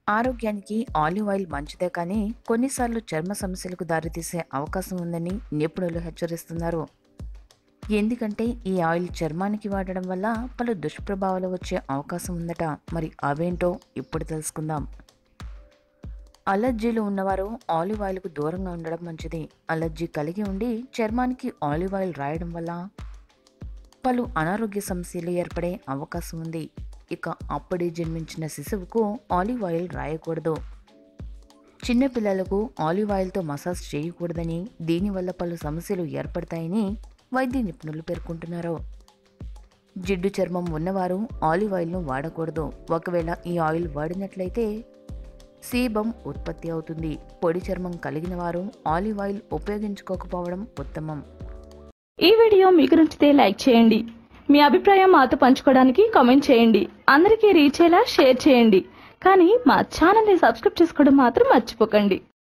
ఆరోగ్యానికి olive oil మంచిదే కానీ కొన్నిసార్లు చర్మ సమస్యలకు దారితీసే అవకాశం ఉందని నిపుణులు హెచ్చరిస్తున్నారు ఎందుకంటే ఈ ఆయిల్ చర్మానికి వాడడం వల్ల పలు దుష్ప్రభావాలు వచ్చే అవకాశం ఉందట మరి అవేంటో ఇప్పుడు తెలుసుకుందాం అలర్జీలు ఉన్నవారు ఆలివ్ ఆయిల్కు దూరంగా ఉండడం మంచిది అలర్జీ కలిగి ఉండి చర్మానికి ఆలివ్ ఆయిల్ రాయడం వల్ల పలు అనారోగ్య సమస్యలు ఏర్పడే అవకాశం ఉంది ఇక అప్పుడే జన్మించిన శిశువుకు ఆలివ్ ఆయిల్ రాయకూడదు చిన్నపిల్లలకు ఆలివ్ ఆయిల్తో మసాజ్ చేయకూడదని దీనివల్ల పలు సమస్యలు ఏర్పడతాయని వైద్య నిపుణులు పేర్కొంటున్నారు జిడ్డు చర్మం ఉన్నవారు ఆలివ్ ఆయిల్ను వాడకూడదు ఒకవేళ ఈ ఆయిల్ వాడినట్లయితే సీబం ఉత్పత్తి అవుతుంది పొడి చర్మం కలిగిన వారు ఆలివ్ ఆయిల్ ఉపయోగించుకోకపోవడం ఉత్తమం ఈ వీడియో మీకు నచ్చితే లైక్ చేయండి మీ అభిప్రాయం మాతో పంచుకోవడానికి కామెంట్ చేయండి అందరికీ రీచ్ అయ్యేలా షేర్ చేయండి కానీ మా ఛానల్ని సబ్స్క్రైబ్ చేసుకోవడం మాత్రం మర్చిపోకండి